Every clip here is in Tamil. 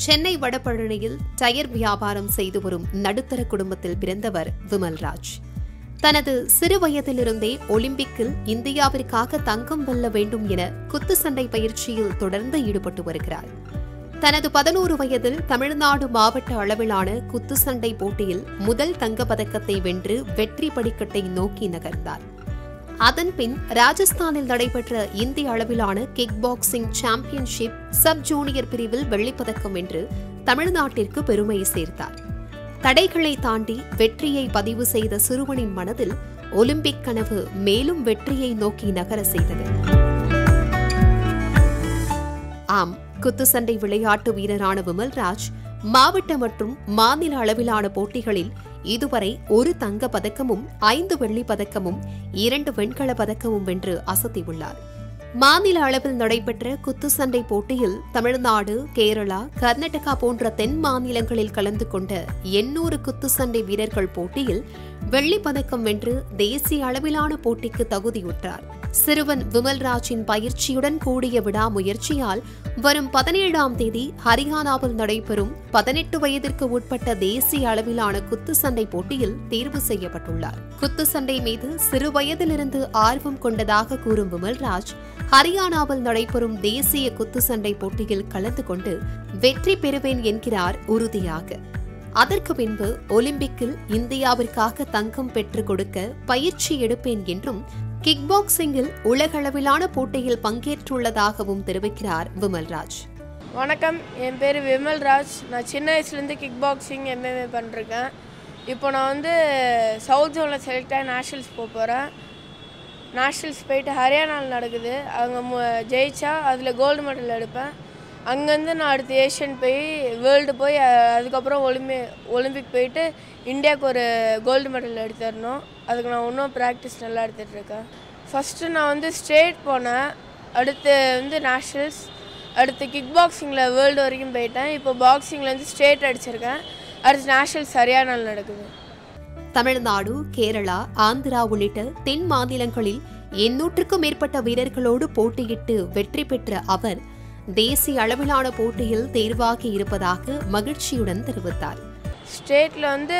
சென்னை வடபழனியில் டயர் வியாபாரம் செய்து வரும் நடுத்தர குடும்பத்தில் பிறந்தவர் விமல்ராஜ் தனது சிறு வயதிலிருந்தே ஒலிம்பிக்கில் இந்தியாவிற்காக தங்கம் வெல்ல வேண்டும் என குத்துச்சண்டை பயிற்சியில் தொடர்ந்து ஈடுபட்டு வருகிறார் தனது பதினோரு வயதில் தமிழ்நாடு மாவட்ட அளவிலான குத்துச்சண்டை போட்டியில் முதல் தங்கப் பதக்கத்தை வென்று வெற்றி படிக்கட்டை நோக்கி நகர்ந்தார் அதன்பின் ராஜஸ்தானில் நடைபெற்ற இந்திய அளவிலான kick boxing championship sub junior பிரிவில் வெள்ளிப்பதக்கம் வென்று தமிழ்நாட்டிற்கு பெருமை சேர்த்தார் தடைகளை தாண்டி வெற்றியை பதிவு செய்த சிறுவனின் மனதில் ஒலிம்பிக் கனவு மேலும் வெற்றியை நோக்கி நகர செய்தது ஆம் குத்துச்சண்டை விளையாட்டு வீரரான விமல்ராஜ் மாவட்ட மற்றும் மாநில அளவிலான போட்டிகளில் இதுவரை ஒரு தங்க பதக்கமும் ஐந்து வெள்ளி பதக்கமும் இரண்டு வெண்கல பதக்கமும் வென்று அசத்தியுள்ளார் மாநில அளவில் நடைபெற்ற குத்துச்சண்டை போட்டியில் தமிழ்நாடு கேரளா கர்நாடகா போன்ற தென் மாநிலங்களில் கலந்து கொண்ட எண்ணூறு குத்துச்சண்டை வீரர்கள் போட்டியில் வெள்ளிப் பதக்கம் வென்று தேசிய அளவிலான போட்டிக்கு தகுதியுற்றார் சிறுவன் விமல்ராஜின் பயிற்சியுடன் கூடிய விடாமுயற்சியால் வரும் பதினேழாம் தேதி ஹரியானாவில் நடைபெறும் பதினெட்டு வயதிற்கு உட்பட்ட தேசிய அளவிலான குத்துச்சண்டை போட்டியில் தேர்வு செய்யப்பட்டுள்ளார் குத்துச்சண்டை மீது சிறு வயதிலிருந்து ஆர்வம் கொண்டதாக கூறும் விமல்ராஜ் ஹரியானாவில் நடைபெறும் தேசிய குத்துச்சண்டை போட்டியில் கலந்து கொண்டு வெற்றி பெறுவேன் என்கிறார் உறுதியாக அதற்கு பின்பு ஒலிம்பிக்கில் இந்தியாவிற்காக தங்கம் பெற்றுக் கொடுக்க பயிற்சி எடுப்பேன் என்றும் கிக் பாக்ஸிங்கில் உலகளவிலான போட்டியில் பங்கேற்றுள்ளதாகவும் தெரிவிக்கிறார் விமல்ராஜ் வணக்கம் என் பேர் விமல்ராஜ் நான் சின்ன வயசுலேருந்து கிக் பாக்ஸிங் எம்எம்ஏ பண்ணிருக்கேன் இப்போ நான் வந்து சவுத் ஜோனில் செலக்ட் ஆகி நேஷ்னல்ஸ் போக போகிறேன் நேஷ்னல்ஸ் போயிட்டு ஹரியானாவில் நடக்குது அங்கே மு ஜெயிச்சா அதில் கோல்டு மெடல் எடுப்பேன் அங்கேருந்து நான் அடுத்து ஏஷியன் போய் வேர்ல்டு போய் அஹ், அதுக்கப்புறம் ஒலிம்பி ஒலிம்பிக் போயிட்டு இந்தியாவுக்கு ஒரு கோல்டு மெடல் எடுத்து தரணும் அதுக்கு நான் இன்னும் ப்ராக்டிஸ் நல்லா எடுத்துகிட்டு இருக்கேன் ஃபஸ்ட்டு நான் வந்து ஸ்டேட் போனேன் அடுத்து வந்து நேஷ்னல்ஸ் அடுத்து கிக் பாக்ஸிங்கில் வேர்ல்டு வரைக்கும் போயிட்டேன் இப்போ பாக்ஸிங்லேருந்து ஸ்டேட் அடிச்சிருக்கேன் அடுத்து நேஷ்னல்ஸ் ஹரியானாவில் நடக்குது தமிழ்நாடு கேரளா ஆந்திரா உள்ளிட்ட தென் மாநிலங்களில் எண்ணூற்றுக்கும் மேற்பட்ட வீரர்களோடு போட்டியிட்டு வெற்றி பெற்ற அவர் தேசிய அளவிலான போட்டியில் தேர்வாகி இருப்பதாக மகிழ்ச்சியுடன் தெரிவித்தார் ஸ்டேட்டில் வந்து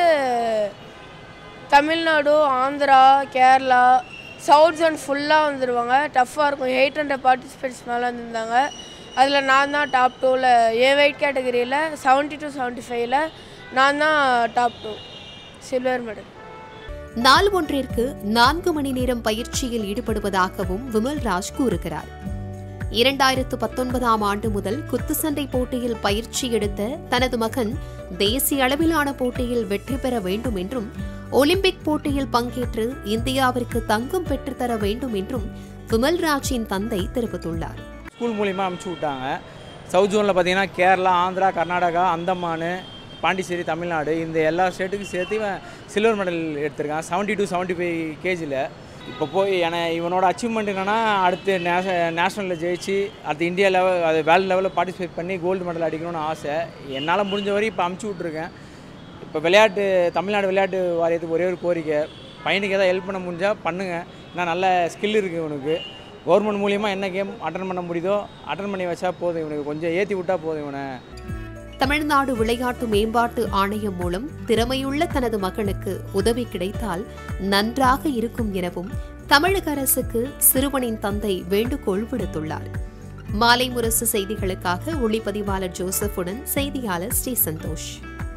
தமிழ்நாடு ஆந்திரா கேரளா சவுத் ஜோன் ஃபுல்லாக வந்துடுவாங்க டஃப்பாக இருக்கும் எயிட் ஹண்ட்ரட் பார்ட்டிசிபேட்ஸ் மேலே வந்திருந்தாங்க அதில் நான் தான் டாப் டூவில் என் வெயிட் கேட்டகரியில் செவன்ட்டி டு செவன்ட்டி ஃபைவ்ல நான் தான் டாப் டூ சில்வர் மெடல் நாள் ஒன்றிற்கு நான்கு மணி நேரம் பயிற்சியில் ஈடுபடுவதாகவும் விமல்ராஜ் கூறுகிறார் இரண்டாயிரத்து பத்தொன்பதாம் ஆண்டு முதல் குத்துச்சண்டை போட்டியில் பயிற்சி எடுத்த தனது மகன் தேசிய அளவிலான போட்டியில் வெற்றி பெற வேண்டும் என்றும் ஒலிம்பிக் போட்டியில் பங்கேற்று இந்தியாவிற்கு தங்கம் பெற்றுத்தர வேண்டும் என்றும் விமல்ராஜின் தந்தை தெரிவித்துள்ளார் ஸ்கூல் மூலிமா அமுச்சு விட்டாங்க சவுத் ஜோனில் பார்த்தீங்கன்னா கேரளா ஆந்திரா கர்நாடகா அந்தமான் பாண்டிச்சேரி தமிழ்நாடு இந்த எல்லா ஸ்டேட்டுக்கும் சேர்த்து இவன் சில்வர் மெடல் எடுத்திருக்கான் செவன்ட்டி டூ செவன்ட்டி ஃபைவ் கேஜியில் இப்போ போய் என இவனோட அச்சீவ்மெண்ட் என்னன்னா அடுத்து நேஷ நேஷ்னலில் ஜெயிச்சு அடுத்து இந்தியா லெவல் அது வேர்ல்டு லெவலில் பார்ட்டிசிபேட் பண்ணி கோல்டு மெடல் அடிக்கணும்னு ஆசை என்னால் முடிஞ்ச வரை இப்போ அமுச்சு விட்ருக்கேன் இப்போ விளையாட்டு தமிழ்நாடு விளையாட்டு வாரியத்துக்கு ஒரே ஒரு கோரிக்கை பையனுக்கு ஏதாவது ஹெல்ப் பண்ண முடிஞ்சால் பண்ணுங்கள் ஏன்னா நல்ல ஸ்கில் இருக்குது இவனுக்கு கவர்மெண்ட் மூலியமாக என்ன கேம் அட்டன் பண்ண முடியுதோ அட்டன் பண்ணி வச்சா போதும் இவனுக்கு கொஞ்சம் ஏற்றி விட்டா போதும் இவனை தமிழ்நாடு விளையாட்டு மேம்பாட்டு ஆணையம் மூலம் திறமையுள்ள தனது மகனுக்கு உதவி கிடைத்தால் நன்றாக இருக்கும் எனவும் தமிழக அரசுக்கு சிறுவனின் தந்தை வேண்டுகோள் விடுத்துள்ளார் மாலை முரசு செய்திகளுக்காக ஒளிப்பதிவாளர் ஜோசப்புடன் செய்தியாளர் ஸ்ரீ சந்தோஷ்